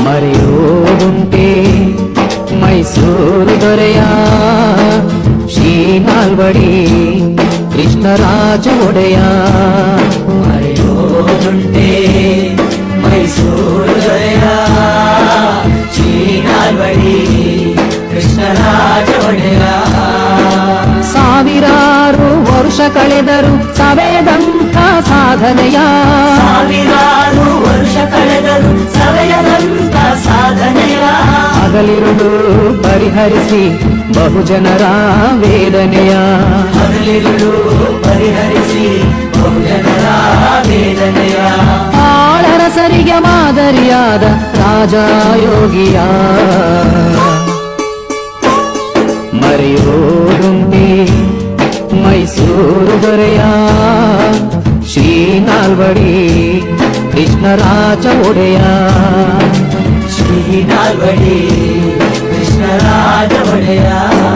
ಮರೆಯೋದುಂಟೆ ಮೈಸೂರು ದೊರೆಯ ಶ್ರೀನಾಲ್ವಡಿ ಕೃಷ್ಣರಾಜ ಒಡೆಯ ಮರೆಯೋದುಂಟೆ ಮೈಸೂರು ದೊರೆಯ ಶ್ರೀನಾಲ್ವಡಿ ಕೃಷ್ಣರಾಜ ಒಡೆಯ ಸಾವಿರಾರು ವರ್ಷ ಕಳೆದರು ಸವೆದಂಥ ಸಾಧನೆಯ ಸಾವಿರಾರು ವರ್ಷ ಕಳೆದರು ಸವೆಯದಂತ ಸಾಧನೆಯ ಹಗಲಿರುಳು ಪರಿಹರಿಸಿ ಬಹುಜನರ ವೇದನೆಯ ಹಗಲಿರುಳು ಪರಿಹರಿಸಿ ಬಹುಜನರ ವೇದನೆಯ ಆಳರಸರಿಗೆ ಮಾದರಿಯಾದ ರಾಜಯೋಗಿಯ ಮರೆಯೋದುಂಟೆ ಮೈಸೂರು ದೊರೆಯ ಶ್ರೀನಾಲ್ವಡಿ ಕೃಷ್ಣರಾಜ ಒಡೆಯ ಶ್ರೀನಾಲ್ವಡಿ ಕೃಷ್ಣರಾಜ ಒಡೆಯ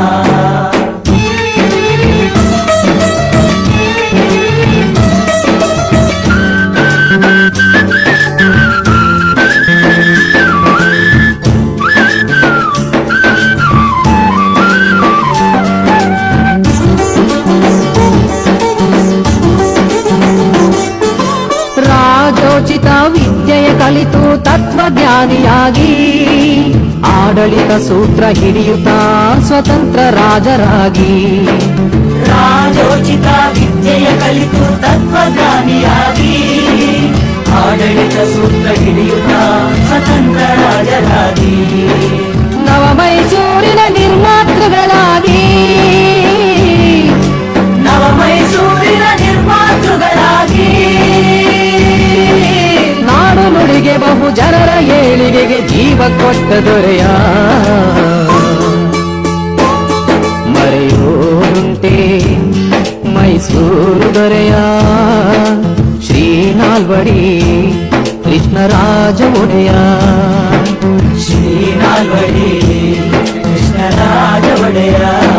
ರಾಜೋಚಿತ ವಿದ್ಯೆಯ ಕಲಿತು ತತ್ವಜ್ಞಾನಿಯಾಗಿ ಆಡಳಿತ ಸೂತ್ರ ಹಿಡಿಯುತ್ತಾ ಸ್ವತಂತ್ರ ರಾಜರಾಗಿ ರಾಜೋಚಿತ ವಿದ್ಯೆಯ ಕಲಿತು ತತ್ವಜ್ಞಾನಿಯಾಗಿ ಆಡಳಿತ ಸೂತ್ರ ಹಿಡಿಯುತ್ತ ಸ್ವತಂತ್ರ ರಾಜರಾಗಿ ನವ ಮೈಸೂರಿನ ನಿರ್ಮಾತೃಗಳಾಗಿ ನವ ಮೈಸೂರಿನ ನಿರ್ಮಾತೃಗಳಾಗಿ ನಾಡು ನುಡಿಗೆ ಬಹು ಜನರ ಏಳಿಗೆಗೆ ಜೀವ ಕೊಟ್ಟ ದೊರೆಯ ಮರೆಯೋರುಂಟೆ ಮೈಸೂರು ದೊರೆಯ ಶ್ರೀನಾಲ್ವಡಿ ಕೃಷ್ಣರಾಜ ಒಡೆಯ ಶ್ರೀನಾಲ್ವಡಿ ಕೃಷ್ಣರಾಜ ಒಡೆಯ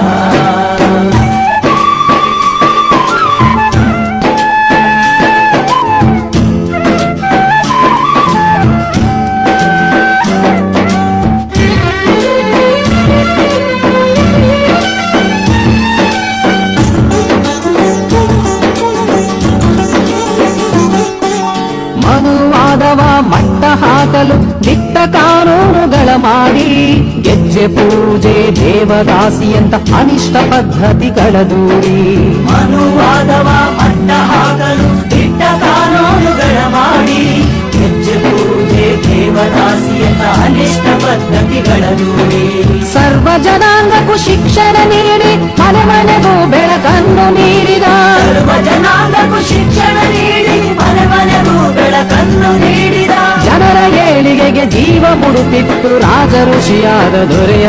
ಮನುವಾದವ ಮಟ್ಟ ಹಾಕಲು ದಿಟ್ಟ ಕಾನೂನುಗಳ ಮಾಡಿ ಗೆಜ್ಜೆ ಪೂಜೆ ದೇವದಾಸಿಯಂತ ಅನಿಷ್ಟ ಪದ್ಧತಿಗಳ ದೂರಿ ಮನುವಾದವ ಮಟ್ಟ ಹಾಕಲು ದಿಟ್ಟ ಕಾನೂನುಗಳ ಮಾಡಿ ಹೆಜ್ಜೆ ಪೂಜೆ ದೇವದಾಸಿಯಂತ ಅನಿಷ್ಟ ಪದ್ಧತಿಗಳ ದೂರಿ ಸರ್ವ ಜನಾಂಗಕ್ಕೂ ಶಿಕ್ಷಣ ನೀಡಿ ಮನೆ ಮನೆಗೂ ಬೆಳಕನ್ನು ನೀಡಿದ ಸರ್ವ ಜನಾಂಗಕ್ಕೂ ಶಿಕ್ಷಣ ನೀಡಿ ಮನೆ ಮನೆಗೂ ಬೆಳಕನ್ನು ನೀಡಿದ ಜನರ ಏಳಿಗೆಗೆ ಜೀವ ಮುಡುತ್ತಿತ್ತು ರಾಜ ಋಷಿಯಾದ ದೊರೆಯ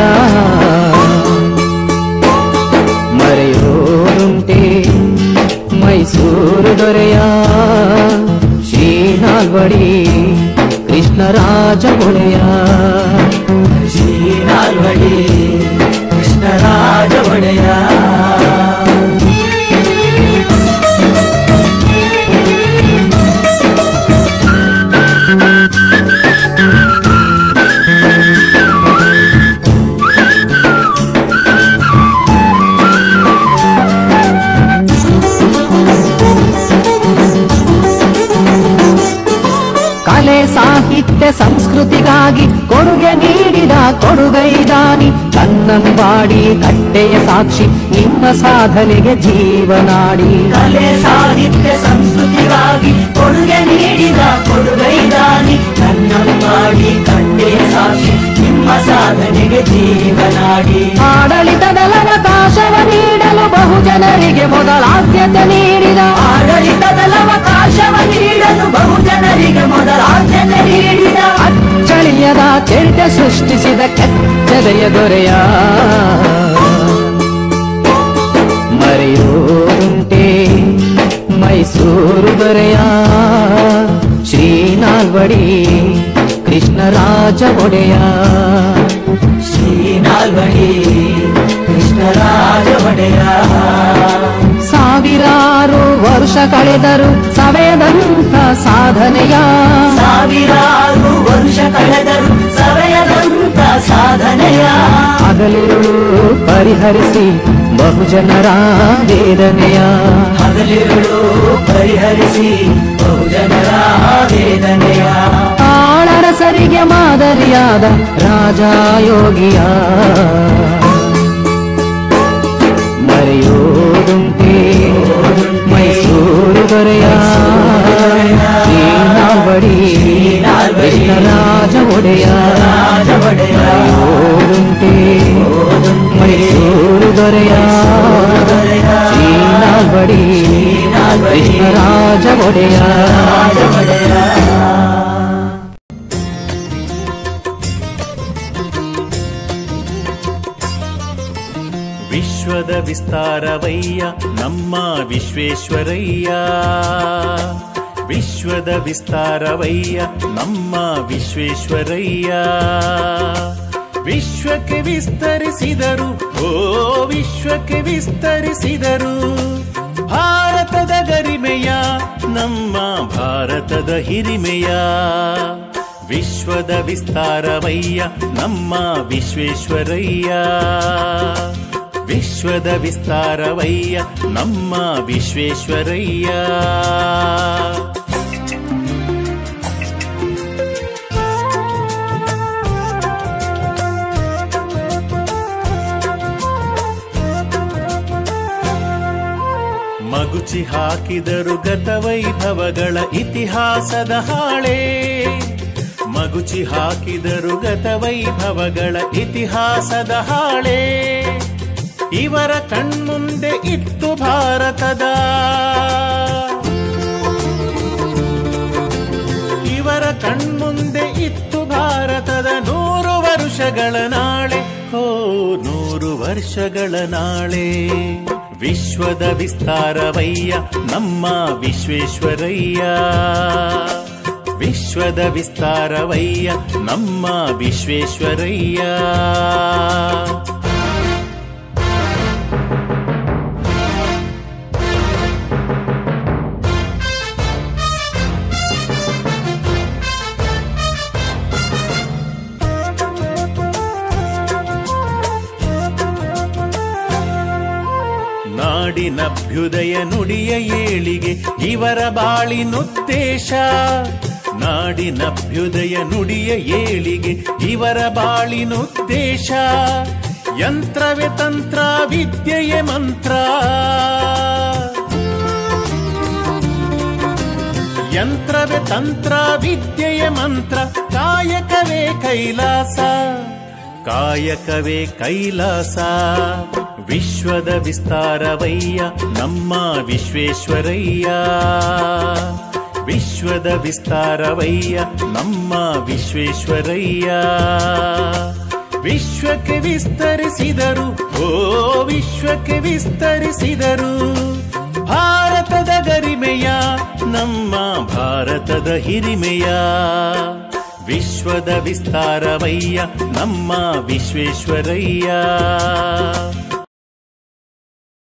ಮರೆಯೋರುಂಟೆ ಮೈಸೂರು ದೊರೆಯ ಶ್ರೀನಾಲ್ವಡಿ ಕೃಷ್ಣರಾಜ ಒಡೆಯ ಶ್ರೀನಾಲ್ವಡಿ ಕೃಷ್ಣರಾಜ ಒಡೆಯ ಕಲೆ ಸಾಹಿತ್ಯ ಸಂಸ್ಕೃತಿಗಾಗಿ ಕೊಡುಗೆ ನೀಡಿದ ಕೊಡುಗೈದಾನಿ ಕನ್ನಂಬಾಡಿ ಕಟ್ಟೆಯ ಸಾಕ್ಷಿ ನಿಮ್ಮ ಸಾಧನೆಗೆ ಜೀವನಾಡಿ ಕಲೆ ಸಾಹಿತ್ಯ ಸಂಸ್ಕೃತಿಗಾಗಿ ಕೊಡುಗೆ ನೀಡಿದ ಕೊಡುಗೈದಾನಿ ಕನ್ನಂಬಾಡಿ ಕಟ್ಟೆ ಸಾಕ್ಷಿ ನಿಮ್ಮ ಸಾಧನೆಗೆ ಜೀವನಾಡಿ ಆಡಳಿತದ ಅವಕಾಶವ ನೀಡಲು ಬಹುಜನರಿಗೆ ಮೊದಲ ಆದ್ಯತೆ ನೀಡಿದ ಆಡಳಿತದ ಅವಕಾಶವ ನೀಡಲು ಬಹುಜನರಿಗೆ ಮೊದಲ ಆದ್ಯತೆ ನೀಡಿದ ಅಚ್ಚಳಿಯದ ಚರಿತೆ ಸೃಷ್ಟಿಸಿದ ಕೆಚ್ಚದೆಯ ದೊರೆಯ ಮರೆಯೋರುಂಟೆ ಮೈಸೂರು ದೊರೆಯ ಶ್ರೀನಾಲ್ವಡಿ ಕೃಷ್ಣರಾಜ ಒಡೆಯ ಶ್ರೀನಾಲ್ವಡಿ ಕೃಷ್ಣರಾಜ ಒಡೆಯ ಸಾವಿರಾರು ವರ್ಷ ಕಳೆದರು ಸವೆದಂಥ ಸಾಧನೆಯ ಸಾವಿರಾರು ವರ್ಷ ಕಳೆದರು ಸಾಧನೆಯ ಹಗಲಿರುಳು ಪರಿಹರಿಸಿ ಬಹುಜನರ ವೇದನೆಯ ಹಗಲಿರುಳು ಪರಿಹರಿಸಿ ಬಹುಜನರ ವೇದನೆಯ ಆಳರಸರಿಗೆ ಮಾದರಿಯಾದ ರಾಜ ಯೋಗಿಯ ಮರೆಯೋದುಂಟೆ ಮೈಸೂರು ದೊರೆಯ ಶ್ರೀನಾಲ್ವಡಿ ಕೃಷ್ಣರಾಜ ಒಡೆಯ ರಾಜ ಒಡೆಯ ಮರೆಯೋದುಂಟೆ ಮೈಸೂರು ದೊರೆಯ ಶ್ರೀನಾಲ್ವಡಿ ಕೃಷ್ಣರಾಜ ಒಡೆಯ ರಾಜ ಒಡೆಯ ವಿಶ್ವದ ವಿಸ್ತಾರವಯ್ಯ ನಮ್ಮ ವಿಶ್ವೇಶ್ವರಯ್ಯ ವಿಶ್ವದ ವಿಸ್ತಾರವಯ್ಯ ನಮ್ಮ ವಿಶ್ವೇಶ್ವರಯ್ಯ ವಿಶ್ವಕ್ಕೆ ವಿಸ್ತರಿಸಿದರು ಓ ವಿಶ್ವಕ್ಕೆ ವಿಸ್ತರಿಸಿದರು ಭಾರತದ ಗರಿಮೆಯ ನಮ್ಮ ಭಾರತದ ಹಿರಿಮೆಯ ವಿಶ್ವದ ವಿಸ್ತಾರವಯ್ಯ ನಮ್ಮ ವಿಶ್ವೇಶ್ವರಯ್ಯ ವಿಶ್ವದ ವಿಸ್ತಾರವಯ್ಯ ನಮ್ಮ ವಿಶ್ವೇಶ್ವರಯ್ಯ ಮಗುಚಿ ಹಾಕಿದರು ಗತವೈಭವಗಳ ಇತಿಹಾಸದ ಹಾಳೆ ಮಗುಚಿ ಹಾಕಿದರು ಗತವೈಭವಗಳ ಇತಿಹಾಸದ ಹಾಳೆ ಇವರ ಕಣ್ಮುಂದೆ ಇತ್ತು ಭಾರತದ ಇವರ ಕಣ್ಮುಂದೆ ಇತ್ತು ಭಾರತದ ನೂರು ವರ್ಷಗಳ ನಾಳೆ ಹೋ ನೂರು ವರ್ಷಗಳ ನಾಳೆ ವಿಶ್ವದ ವಿಸ್ತಾರವಯ್ಯ ನಮ್ಮ ವಿಶ್ವೇಶ್ವರಯ್ಯ ವಿಶ್ವದ ವಿಸ್ತಾರವಯ್ಯ ನಮ್ಮ ವಿಶ್ವೇಶ್ವರಯ್ಯ ನಾಡಿನಭ್ಯುದಯ ನುಡಿಯ ಏಳಿಗೆ ಇವರ ಬಾಳಿನುದ್ದೇಶ ನಾಡಿನಭ್ಯುದಯ ನುಡಿಯ ಏಳಿಗೆ ಇವರ ಬಾಳಿನುದ್ದೇಶ ಯಂತ್ರವೇ ತಂತ್ರ ವಿದ್ಯೆಯೇ ಮಂತ್ರ ಯಂತ್ರವೇ ತಂತ್ರ ವಿದ್ಯೆಯ ಮಂತ್ರ ಕಾಯಕವೇ ಕೈಲಾಸ ಕಾಯಕವೇ ಕೈಲಾಸ ವಿಶ್ವದ ವಿಸ್ತಾರವಯ್ಯ ನಮ್ಮ ವಿಶ್ವೇಶ್ವರಯ್ಯ ವಿಶ್ವದ ವಿಸ್ತಾರವಯ್ಯ ನಮ್ಮ ವಿಶ್ವೇಶ್ವರಯ್ಯ ವಿಶ್ವಕ್ಕೆ ವಿಸ್ತರಿಸಿದರು ಓ ವಿಶ್ವಕ್ಕೆ ವಿಸ್ತರಿಸಿದರು ಭಾರತದ ಗರಿಮೆಯ ನಮ್ಮ ಭಾರತದ ಹಿರಿಮೆಯ ವಿಶ್ವದ ವಿಸ್ತಾರವಯ್ಯ ನಮ್ಮ ವಿಶ್ವೇಶ್ವರಯ್ಯ